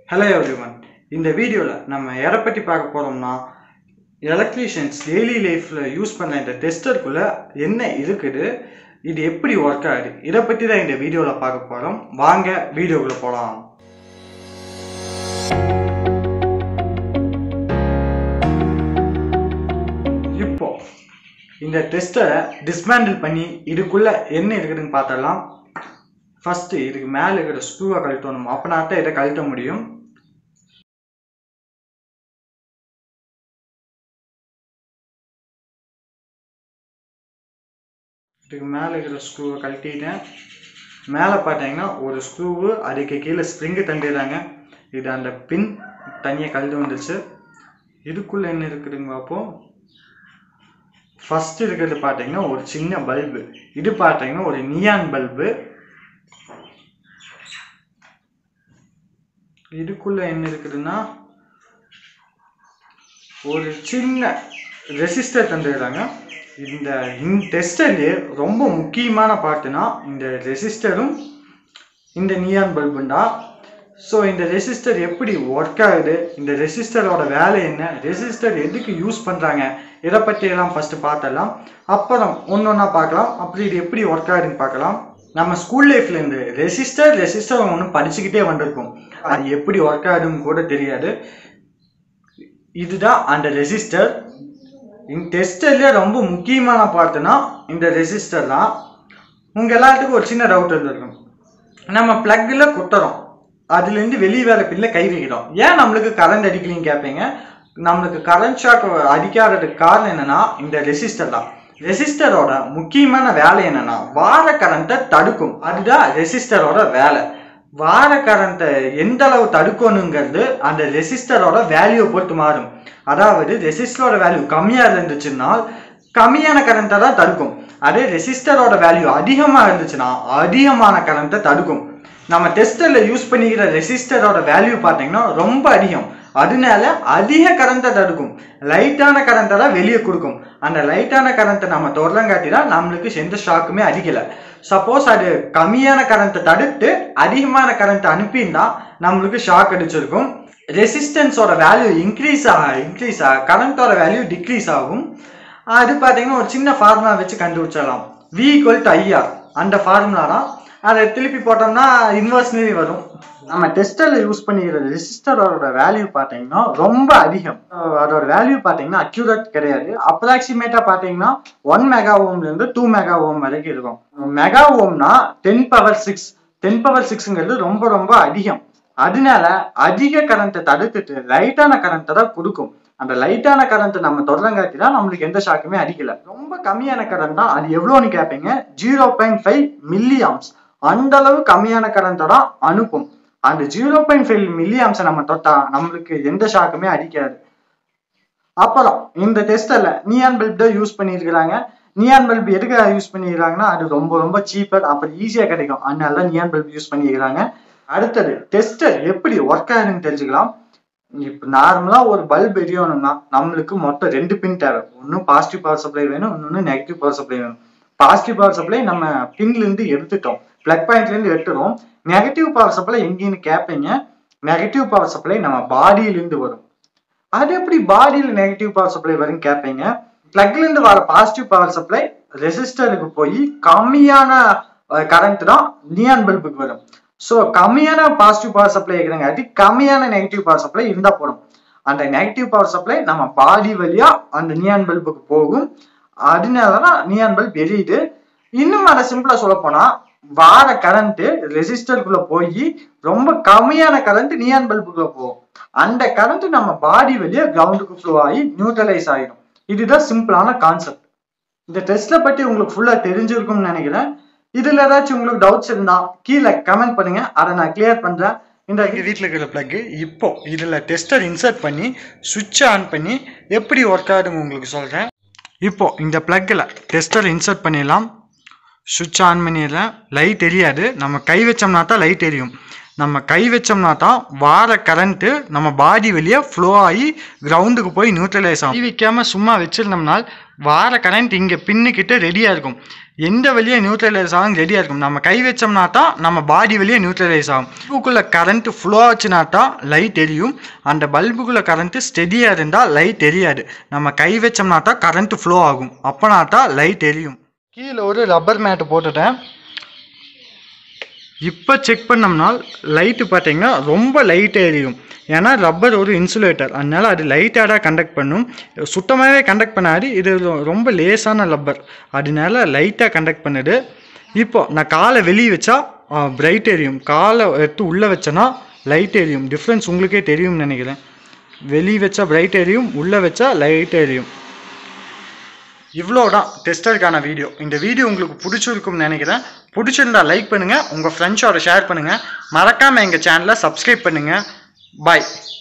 hello everyone இந்த வீடியோவில் நம்ம எதை பற்றி பார்க்க போகிறோம்னா எலக்ட்ரீஷியன்ஸ் டெய்லி லைஃப்பில் யூஸ் பண்ண இந்த டெஸ்டருக்குள்ளே என்ன இருக்குது இது எப்படி ஒர்க் ஆகுது இதை பற்றி தான் இந்த வீடியோவில் பார்க்க போகிறோம் வாங்க வீடியோக்குள்ளே போகலாம் இப்போ இந்த டெஸ்டரை டிஸ்மேண்டில் பண்ணி இதுக்குள்ளே என்ன இருக்குதுன்னு பார்த்தலாம் ஃபஸ்ட்டு இதுக்கு மேலே இருக்கிற ஸ்க்ரூவை கழட்டணும் அப்போனா தான் இதை கழட்ட முடியும் இதுக்கு மேலே இருக்கிற ஸ்க்ரூவை கழட்டிட்டேன் மேலே பார்த்தீங்கன்னா ஒரு ஸ்க்ரூவு அதுக்கு கீழே ஸ்ப்ரிங்கு தண்டிடுறாங்க இது அந்த பின் தனியாக கழண்டு வந்துச்சு இதுக்குள்ளே என்ன இருக்குதுங்க பார்ப்போம் ஃபஸ்ட்டு இருக்கிறது பார்த்தீங்கன்னா ஒரு சின்ன பல்பு இது பார்த்தீங்கன்னா ஒரு நியான் பல்பு இதுக்குள்ள என்ன இருக்குதுன்னா ஒரு சின்ன ரெசிஸ்டர் தந்துடுறாங்க இந்த இந்த டெஸ்டர்லேயே ரொம்ப முக்கியமான பார்ட்டுனா இந்த ரெசிஸ்டரும் இந்த நியான் பல்புண்டா ஸோ இந்த ரெசிஸ்டர் எப்படி ஒர்க் ஆகுது இந்த ரெசிஸ்டரோட வேலை என்ன ரெசிஸ்டர் எதுக்கு யூஸ் பண்ணுறாங்க இதை பற்றியெல்லாம் ஃபஸ்ட்டு பார்த்தலாம் அப்புறம் ஒன்று ஒன்றா பார்க்கலாம் அப்படி இது எப்படி ஒர்க் ஆகுதுன்னு பார்க்கலாம் நம்ம ஸ்கூல் லைஃப்ல இருந்து ரெசிஸ்டர் ரெசிஸ்டர் ஒன்று படிச்சுக்கிட்டே வந்திருக்கோம் அது எப்படி ஒர்க் ஆகுதுன்னு கூட தெரியாது இதுதான் அந்த ரெசிஸ்டர் இந்த டெஸ்டர்லேயே ரொம்ப முக்கியமான பார்ட்டுனா இந்த ரெசிஸ்டர் தான் உங்கள் எல்லாத்துக்கும் ஒரு சின்ன டவுட் இருந்திருக்கும் நம்ம ப்ளக்கில் குத்துறோம் அதுலேருந்து வெளியே வர பில்ல கை வைக்கிறோம் ஏன் நம்மளுக்கு கரண்ட் அடிக்கலைன்னு கேட்பீங்க நம்மளுக்கு கரண்ட் ஷாக் அடிக்காததுக்கு காரணம் என்னன்னா இந்த ரெசிஸ்டர் தான் ரெசிஸ்டரோட முக்கியமான வேலை என்னன்னா வார கரண்ட்டை தடுக்கும் அதுதான் ரெசிஸ்டரோட வேலை வார கரண்ட்டை எந்த அளவு தடுக்கணுங்கிறது அந்த ரெசிஸ்டரோட வேல்யூ பொறுத்து மாறும் அதாவது ரெசிஸ்டரோட வேல்யூ கம்மியாக இருந்துச்சுன்னா கம்மியான கரண்ட்டை தான் தடுக்கும் அதே ரெசிஸ்டரோட வேல்யூ அதிகமாக இருந்துச்சுன்னா அதிகமான கரண்ட்டை தடுக்கும் நம்ம டெஸ்டரில் யூஸ் பண்ணிக்கிற ரெசிஸ்டரோட வேல்யூ பார்த்தீங்கன்னா ரொம்ப அதிகம் அதனால அதிக கரண்ட்டை தடுக்கும் லைட்டான கரண்ட்டை தான் வெளியே கொடுக்கும் அந்த லைட்டான கரண்ட்டை நம்ம தொடரங்காட்டி தான் நம்மளுக்கு எந்த ஷாக்குமே அடிக்கலை சப்போஸ் அது கம்மியான கரண்ட்டை தடுத்து அதிகமான கரண்ட்டை அனுப்பியிருந்தா நம்மளுக்கு ஷாக் அடிச்சிருக்கும் ரெசிஸ்டன்ஸோட வேல்யூ இன்க்ரீஸ் ஆக இன்க்ரீஸ் ஆக கரண்ட்டோட வேல்யூ டிக்ரீஸ் ஆகும் அது பார்த்தீங்கன்னா ஒரு சின்ன ஃபார்முலா வச்சு கண்டுபிடிச்சிடலாம் வி ஈக்குவல் டு ஐஆர் அந்த ஃபார்முலா தான் அதை திருப்பி போட்டோம்னா இன்வெர்ஸ்னரி வரும் நம்ம டெஸ்டரில் யூஸ் பண்ணிக்கிற ரெசிஸ்டரோட வேல்யூ பார்த்தீங்கன்னா ரொம்ப அதிகம் அதோட வேல்யூ பார்த்தீங்கன்னா அக்யூரேட் கிடையாது அப்ராக்சிமேட்டாக பார்த்தீங்கன்னா ஒன் மெகா ஓம்லேருந்து டூ மெகா ஓம் வரைக்கும் இருக்கும் மெகா ஓம்னா ten power six ten power சிக்ஸுங்கிறது ரொம்ப ரொம்ப அதிகம் அதனால அதிக கரண்ட்டை தடுத்துட்டு லைட்டான கரண்ட்டை தான் கொடுக்கும் அந்த லைட்டான கரண்ட் நம்ம தொடரங்காட்டி தான் நம்மளுக்கு எந்த ஷாக்குமே அடிக்கல ரொம்ப கம்மியான கரண்ட் தான் அது எவ்வளோன்னு கேட்பீங்க zero point five milli amps அந்த அளவு கம்மியான கரண்ட்டை தான் அனுப்பும் அந்த ஜீரோ பாயிண்ட் ஃபைவ் மில்லி ஆம்ஸை நம்ம தொட்டா நம்மளுக்கு எந்த ஷாக்குமே அடிக்காது அப்புறம் இந்த டெஸ்டில் நியான் பல்ப் தான் யூஸ் பண்ணியிருக்கிறாங்க நியான் பல்ப் எதுக்கு யூஸ் பண்ணிக்கிறாங்கன்னா அது ரொம்ப ரொம்ப சீப்பர் அப்புறம் ஈஸியாக கிடைக்கும் அதனால தான் நியான் பல்ப் யூஸ் பண்ணிக்கிறாங்க அடுத்தது டெஸ்டர் எப்படி ஒர்க் ஆகுதுன்னு தெரிஞ்சுக்கலாம் இப்போ நார்மலாக ஒரு பல்ப் எரியணும்னா நம்மளுக்கு மொத்தம் ரெண்டு பின் தேவை ஒன்று பாசிட்டிவ் பவர் சப்ளை வேணும் இன்னொன்று நெகட்டிவ் பவர் சப்ளை வேணும் பாசிட்டிவ் பவர் சப்ளை நம்ம பின்லேருந்து எடுத்துட்டோம் பிளக் பாயிண்ட்லேருந்து எடுத்துடும் நெகட்டிவ் பவர் சப்ளை எங்கேன்னு கேட்பீங்க நெகட்டிவ் பவர் சப்ளை நம்ம பாடியிலேருந்து வரும் அது எப்படி பாடியில் நெகட்டிவ் பவர் சப்ளை வரும்னு கேட்பீங்க பிளக்லேருந்து வர பாசிட்டிவ் பவர் சப்ளை ரெசிஸ்டருக்கு போய் கம்மியான கரண்ட் தான் நியான் பல்புக்கு வரும் ஸோ கம்மியான பாசிட்டிவ் பவர் சப்ளை இருக்கிறங்காட்டி கம்மியான நெகட்டிவ் பவர் சப்ளை இருந்தால் போடும் அந்த நெகட்டிவ் பவர் சப்ளை நம்ம பாடி வழியா அந்த நியான் பல்புக்கு போகும் அதனால தான் நியான் பல்ப் எரியுது இன்னும் அதை சிம்பிளா சொல்ல போனா வார கரண்ட் ரெசிஸ்டருக்குள்ள போய் ரொம்ப கம்மியான கரண்ட் நியான் பல்புக்குள்ள போகும் அந்த கரண்ட் நம்ம பாடி வழியா கிரவுண்டுக்கு ஃப்ளோ ஆகி நியூட்ரலைஸ் ஆகிடும் இதுதான் சிம்பிளான கான்செப்ட் இந்த டெஸ்ட்டை பற்றி உங்களுக்கு ஃபுல்லா தெரிஞ்சிருக்கும்னு நினைக்கிறேன் இதுல ஏதாச்சும் உங்களுக்கு டவுட்ஸ் இருந்தா கீழே கமெண்ட் பண்ணுங்க அதை நான் கிளியர் பண்றேன் இந்த வீட்டில் இருக்கிற பிளக்கு இப்போ இதில் டெஸ்டர் இன்சர்ட் பண்ணி சுவிட்ச் ஆன் பண்ணி எப்படி ஒர்க் ஆகுதுன்னு உங்களுக்கு சொல்கிறேன் இப்போ இந்த பிளக்கில் டெஸ்டர் இன்சர்ட் பண்ணிடலாம் சுவிட்ச் ஆன் பண்ணிடுறேன் லைட் எரியாது நம்ம கை வச்சோம்னா தான் லைட் எரியும் நம்ம கை வச்சோம்னா தான் வார கரண்ட்டு நம்ம பாடி வெளியே ஃப்ளோ ஆகி கிரவுண்டுக்கு போய் நியூட்ரலைஸ் ஆகும் கை வைக்காமல் சும்மா வச்சிருந்தோம்னால் வார கரண்ட் இங்கே பின்னுக்கிட்ட ரெடியாக இருக்கும் எந்த வழியாக நியூட்ரலைஸ் ஆகும் ரெடியாக இருக்கும் நம்ம கை வச்சோம்னா தான் நம்ம பாடி வழியாக நியூட்ரலைஸ் ஆகும் பல்புக்குள்ளே கரண்ட்டு ஃப்ளோ ஆச்சுனா தான் லைட் எரியும் அந்த பல்புக்குள்ளே கரண்ட்டு ஸ்டெடியாக இருந்தால் லைட் எரியாது நம்ம கை வச்சோம்னா தான் கரண்ட்டு ஃப்ளோ ஆகும் அப்போனா தான் லைட் எரியும் கீழே ஒரு ரப்பர் மேட்டு போட்டுட்டேன் இப்போ செக் பண்ணோம்னா லைட்டு பார்த்தீங்கன்னா ரொம்ப லைட்டாக எரியும் ஏன்னா ரப்பர் ஒரு இன்சுலேட்டர் அதனால அது லைட்டாக தான் கண்டக்ட் பண்ணும் சுத்தமாகவே கண்டக்ட் பண்ணாது இது ரொ- ரொம்ப லேசான ரப்பர் அதனால லைட்டாக கண்டக்ட் பண்ணுது இப்போ நான் காலை வெளியே வச்சா பிரைட் எரியும் காலை எடுத்து உள்ளே வச்சேன்னா லைட் எரியும் டிஃப்ரென்ஸ் உங்களுக்கே தெரியும்னு நினைக்கிறேன் வெளியே வச்சா பிரைட் எரியும் உள்ளே வச்சா லைட் எரியும் இவ்வளோ தான் டெஸ்டருக்கான வீடியோ இந்த வீடியோ உங்களுக்கு பிடிச்சிருக்கும்னு நினைக்கிறேன் பிடிச்சிருந்தா லைக் பண்ணுங்கள் உங்கள் ஃப்ரெண்ட்ஸோட ஷேர் பண்ணுங்கள் மறக்காமல் எங்கள் சேனலை சப்ஸ்கிரைப் பண்ணுங்கள் பாய்